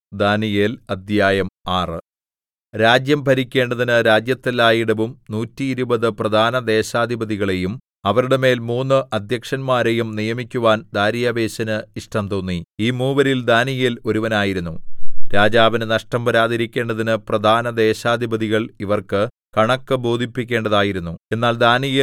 ദാനീയേൽ അദ്ധ്യായം ആറ് രാജ്യം ഭരിക്കേണ്ടതിന് രാജ്യത്തെല്ലായിടവും നൂറ്റിയിരുപത് പ്രധാന ദേശാധിപതികളെയും അവരുടെ മേൽ മൂന്ന് അദ്ധ്യക്ഷന്മാരെയും നിയമിക്കുവാൻ ദാര്യാവേശിന് ഇഷ്ടം തോന്നി ഈ മൂവരിൽ ദാനീയേൽ ഒരുവനായിരുന്നു രാജാവിന് നഷ്ടം വരാതിരിക്കേണ്ടതിന് പ്രധാന ദേശാധിപതികൾ ഇവർക്ക് കണക്ക് ബോധിപ്പിക്കേണ്ടതായിരുന്നു എന്നാൽ ദാനീയേൽ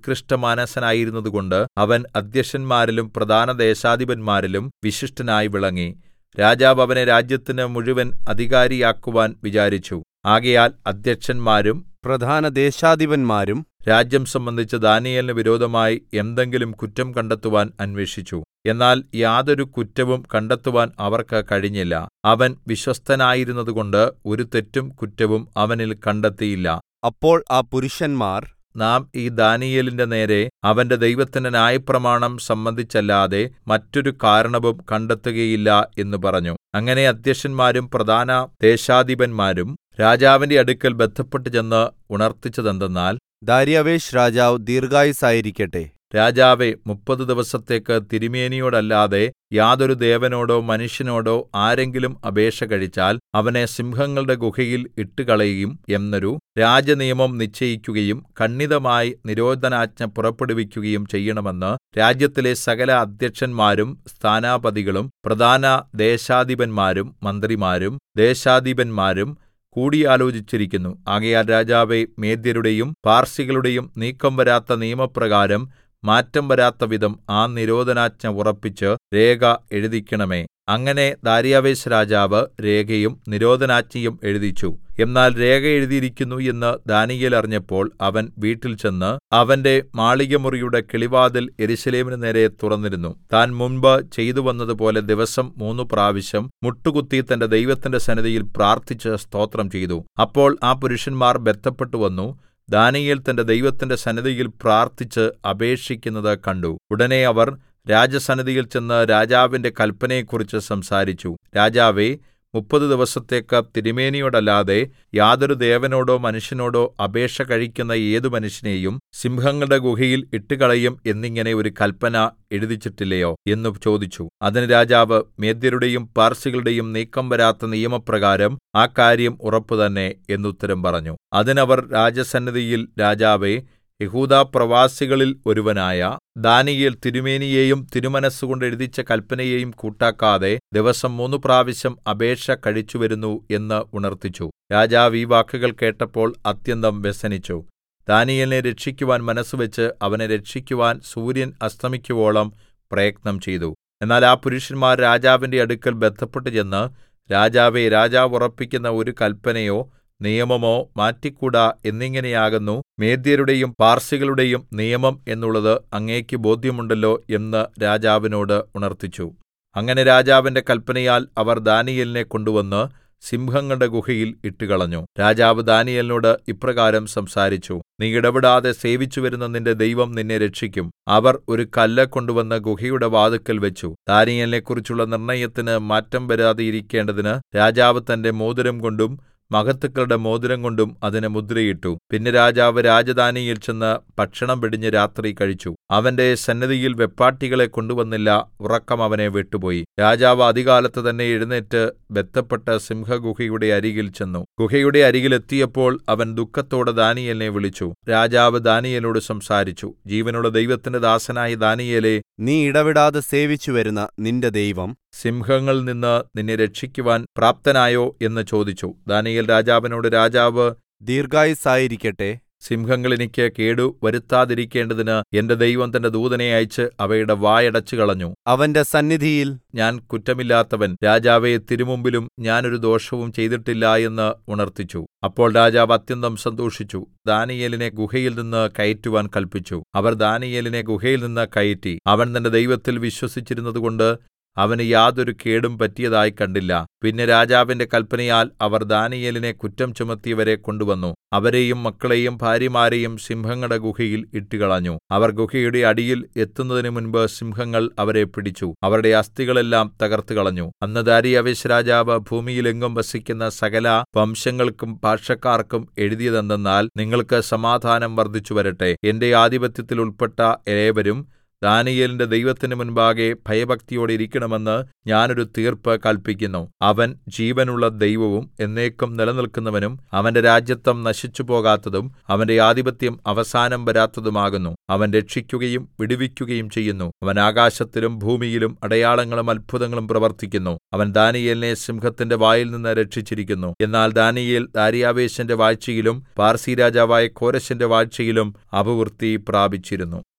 ഉൽകൃഷ്ടമാനസനായിരുന്നതുകൊണ്ട് അവൻ അദ്ധ്യക്ഷന്മാരിലും പ്രധാന ദേശാധിപന്മാരിലും വിശിഷ്ടനായി വിളങ്ങി രാജാവ് അവനെ രാജ്യത്തിന് മുഴുവൻ അധികാരിയാക്കുവാൻ വിചാരിച്ചു ആകയാൽ അദ്ധ്യക്ഷന്മാരും പ്രധാന ദേശാധിപന്മാരും രാജ്യം സംബന്ധിച്ച് ദാനീയേലിന് വിരോധമായി എന്തെങ്കിലും കുറ്റം കണ്ടെത്തുവാൻ അന്വേഷിച്ചു എന്നാൽ യാതൊരു കുറ്റവും കണ്ടെത്തുവാൻ അവർക്ക് കഴിഞ്ഞില്ല അവൻ വിശ്വസ്തനായിരുന്നതുകൊണ്ട് ഒരു തെറ്റും കുറ്റവും അവനിൽ കണ്ടെത്തിയില്ല അപ്പോൾ ആ പുരുഷന്മാർ നാം ഈ ദാനീയേലിന്റെ നേരെ അവന്റെ ദൈവത്തിന്റെ ന്യായപ്രമാണം സംബന്ധിച്ചല്ലാതെ മറ്റൊരു കാരണവും കണ്ടെത്തുകയില്ല എന്ന് പറഞ്ഞു അങ്ങനെ അദ്ധ്യക്ഷന്മാരും പ്രധാന ദേശാധിപന്മാരും രാജാവിന്റെ അടുക്കൽ ബദ്ധപ്പെട്ട് ചെന്ന് ഉണർത്തിച്ചതെന്തെന്നാൽ ദാര്യാവേശ് രാജാവ് ദീർഘായുസായിരിക്കട്ടെ രാജാവേ മുപ്പത് ദിവസത്തേക്ക് തിരുമേനിയോടല്ലാതെ യാതൊരു ദേവനോടോ മനുഷ്യനോടോ ആരെങ്കിലും അപേക്ഷ കഴിച്ചാൽ അവനെ സിംഹങ്ങളുടെ ഗുഹയിൽ ഇട്ടുകളയും എന്നൊരു രാജനിയമം നിശ്ചയിക്കുകയും ഖണ്ഡിതമായി നിരോധനാജ്ഞ പുറപ്പെടുവിക്കുകയും ചെയ്യണമെന്ന് രാജ്യത്തിലെ സകല അദ്ധ്യക്ഷന്മാരും സ്ഥാനാപതികളും പ്രധാന ദേശാധിപന്മാരും മന്ത്രിമാരും ദേശാധിപന്മാരും കൂടിയാലോചിച്ചിരിക്കുന്നു ആകയാൽ രാജാവേ മേദ്യരുടെയും പാർസികളുടെയും നീക്കം വരാത്ത നിയമപ്രകാരം മാറ്റം വരാത്തവിധം ആ നിരോധനാജ്ഞ ഉറപ്പിച്ച് രേഖ എഴുതിക്കണമേ അങ്ങനെ ദാര്യാവേശ് രാജാവ് രേഖയും നിരോധനാജ്ഞയും എഴുതിച്ചു എന്നാൽ രേഖ എഴുതിയിരിക്കുന്നു എന്ന് ദാനീയേൽ അറിഞ്ഞപ്പോൾ അവൻ വീട്ടിൽ ചെന്ന് അവന്റെ മാളികമുറിയുടെ കിളിവാതിൽ യെരൂശലേമിന് നേരെ തുറന്നിരുന്നു താൻ മുൻപ് ചെയ്തുവന്നതുപോലെ ദിവസം മൂന്നു പ്രാവശ്യം മുട്ടുകുത്തി തന്റെ ദൈവത്തിന്റെ സന്നിധിയിൽ പ്രാർത്ഥിച്ച് സ്തോത്രം ചെയ്തു അപ്പോൾ ആ പുരുഷന്മാർ ബദ്ധപ്പെട്ടു വന്നു ദാനീയേൽ തന്റെ ദൈവത്തിന്റെ സന്നിധിയിൽ പ്രാർത്ഥിച്ച് അപേക്ഷിക്കുന്നത് കണ്ടു ഉടനെ അവർ രാജസന്നിധിയിൽ ചെന്ന് രാജാവിന്റെ കല്പനയെക്കുറിച്ച് സംസാരിച്ചു രാജാവേ മുപ്പത് ദിവസത്തേക്ക് തിരുമേനിയോടല്ലാതെ യാതൊരു ദേവനോടോ മനുഷ്യനോടോ അപേക്ഷ കഴിക്കുന്ന ഏതു മനുഷ്യനെയും സിംഹങ്ങളുടെ ഗുഹയിൽ ഇട്ടുകളയും എന്നിങ്ങനെ ഒരു കല്പന എഴുതിച്ചിട്ടില്ലയോ എന്ന് ചോദിച്ചു അതിന് രാജാവ് മേദ്യരുടെയും പാർസികളുടെയും നീക്കം വരാത്ത നിയമപ്രകാരം ആ കാര്യം ഉറപ്പുതന്നെ എന്നുത്തരം പറഞ്ഞു അതിനവർ രാജസന്നിധിയിൽ രാജാവേ യഹൂദാപ്രവാസികളിൽ ഒരുവനായ ദാനീയേൽ തിരുമേനിയെയും തിരുമനസ്സുകൊണ്ട് എഴുതിച്ച കല്പനയെയും കൂട്ടാക്കാതെ ദിവസം മൂന്നു പ്രാവശ്യം അപേക്ഷ കഴിച്ചുവരുന്നു എന്ന് ഉണർത്തിച്ചു രാജാവ് ഈ വാക്കുകൾ കേട്ടപ്പോൾ അത്യന്തം വ്യസനിച്ചു ദാനീയേലിനെ രക്ഷിക്കുവാൻ മനസ്സുവെച്ച് അവനെ രക്ഷിക്കുവാൻ സൂര്യൻ അസ്തമിക്കുവോളം പ്രയത്നം ചെയ്തു എന്നാൽ ആ പുരുഷന്മാർ രാജാവിന്റെ അടുക്കൽ ബദ്ധപ്പെട്ട് ചെന്ന് രാജാവേ രാജാവ് ഉറപ്പിക്കുന്ന ഒരു കല്പനയോ നിയമമോ മാറ്റിക്കൂടാ എന്നിങ്ങനെയാകുന്നു മേദ്യരുടെയും പാർസികളുടെയും നിയമം എന്നുള്ളത് അങ്ങേക്ക് ബോധ്യമുണ്ടല്ലോ എന്ന് രാജാവിനോട് ഉണർത്തിച്ചു അങ്ങനെ രാജാവിന്റെ കല്പനയാൽ അവർ ദാനീയേലിനെ കൊണ്ടുവന്ന് സിംഹങ്ങളുടെ ഗുഹയിൽ ഇട്ടുകളഞ്ഞു രാജാവ് ദാനീയേലിനോട് ഇപ്രകാരം സംസാരിച്ചു നീ ഇടവിടാതെ സേവിച്ചുവരുന്ന നിന്റെ ദൈവം നിന്നെ രക്ഷിക്കും അവർ ഒരു കല്ല് കൊണ്ടുവന്ന് ഗുഹയുടെ വാതിൽക്കൽ വെച്ചു ദാനീയേലിനെക്കുറിച്ചുള്ള നിർണയത്തിന് മാറ്റം വരാതെയിരിക്കേണ്ടതിന് രാജാവ് തന്റെ മോതിരം കൊണ്ടും മഹത്തുക്കളുടെ മോതിരം കൊണ്ടും അതിന് മുദ്രയിട്ടു പിന്നെ രാജാവ് രാജധാനിയിൽ ചെന്ന് ഭക്ഷണം വെടിഞ്ഞ് രാത്രി കഴിച്ചു അവന്റെ സന്നിധിയിൽ വെപ്പാട്ടികളെ കൊണ്ടുവന്നില്ല ഉറക്കം അവനെ വിട്ടുപോയി രാജാവ് അതികാലത്ത് തന്നെ എഴുന്നേറ്റ് ബന്ധപ്പെട്ട് സിംഹഗുഹയുടെ അരികിൽ ചെന്നു ഗുഹയുടെ അരികിൽ എത്തിയപ്പോൾ അവൻ ദുഃഖത്തോടെ ദാനിയേലിനെ വിളിച്ചു രാജാവ് ദാനിയേലോട് സംസാരിച്ചു ജീവനുള്ള ദൈവത്തിന്റെ ദാസനായ ദാനിയേലെ നീ ഇടവിടാതെ സേവിച്ചു വരുന്ന നിന്റെ ദൈവം സിംഹങ്ങളിൽ നിന്ന് നിന്നെ രക്ഷിക്കുവാൻ പ്രാപ്തനായോ എന്ന് ചോദിച്ചു ദാനിയേൽ രാജാവിനോട് രാജാവ് ദീർഘായുസായിരിക്കട്ടെ സിംഹങ്ങൾ എനിക്ക് കേടു വരുത്താതിരിക്കേണ്ടതിന് എന്റെ ദൈവം തന്റെ ദൂതനെ അയച്ച് അവയുടെ വായടച്ചു കളഞ്ഞു അവന്റെ സന്നിധിയിൽ ഞാൻ കുറ്റമില്ലാത്തവൻ രാജാവെ തിരുമുമ്പിലും ഞാൻ ഒരു ദോഷവും ചെയ്തിട്ടില്ല എന്ന് ഉണർത്തിച്ചു അപ്പോൾ രാജാവ് അത്യന്തം സന്തോഷിച്ചു ദാനിയേലിനെ ഗുഹയിൽ നിന്ന് കയറ്റുവാൻ കൽപ്പിച്ചു അവർ ദാനിയേലിനെ ഗുഹയിൽ നിന്ന് കയറ്റി അവൻ തന്റെ ദൈവത്തിൽ വിശ്വസിച്ചിരുന്നതുകൊണ്ട് അവന് യാതൊരു കേടും പറ്റിയതായി കണ്ടില്ല പിന്നെ രാജാവിന്റെ കല്പനയാൽ അവർ ദാനിയേലിനെ കുറ്റം ചുമത്തിയവരെ കൊണ്ടുവന്നു അവരെയും മക്കളെയും ഭാര്യമാരെയും സിംഹങ്ങളുടെ ഗുഹയിൽ ഇട്ടുകളഞ്ഞു അവർ ഗുഹയുടെ അടിയിൽ എത്തുന്നതിന് മുൻപ് സിംഹങ്ങൾ അവരെ പിടിച്ചു അവരുടെ അസ്ഥികളെല്ലാം തകർത്ത് കളഞ്ഞു അന്ന് ദാരിയാവേശ് രാജാവ് ഭൂമിയിലെങ്ങും വസിക്കുന്ന സകല വംശങ്ങൾക്കും ഭാഷക്കാർക്കും എഴുതിയതെന്തെന്നാൽ നിങ്ങൾക്ക് സമാധാനം വർദ്ധിച്ചു വരട്ടെ എന്റെ ആധിപത്യത്തിൽ ഉൾപ്പെട്ട ഏവരും ദാനീയേലിന്റെ ദൈവത്തിന്റെ മുൻപാകെ ഭയഭക്തിയോടെ ഇരിക്കണമെന്ന് ഞാനൊരു തീർപ്പ് കല്പിക്കുന്നു അവൻ ജീവനുള്ള ദൈവവും എന്നേക്കും നിലനിൽക്കുന്നവനും അവന്റെ രാജത്വം നശിച്ചുപോകാത്തതും അവന്റെ ആധിപത്യം അവസാനം വരാത്തതുമാകുന്നു അവൻ രക്ഷിക്കുകയും വിടുവിക്കുകയും ചെയ്യുന്നു അവൻ ആകാശത്തിലും ഭൂമിയിലും അടയാളങ്ങളും അത്ഭുതങ്ങളും പ്രവർത്തിക്കുന്നു അവൻ ദാനീയേലിനെ സിംഹത്തിന്റെ വായിൽ നിന്ന് രക്ഷിച്ചിരിക്കുന്നു എന്നാൽ ദാനീയേൽ ദാര്യാവേശിന്റെ വാഴ്ചയിലും പാർസി രാജാവായ കോരെശിന്റെ വാഴ്ചയിലും അപവൃത്തി പ്രാപിച്ചിരുന്നു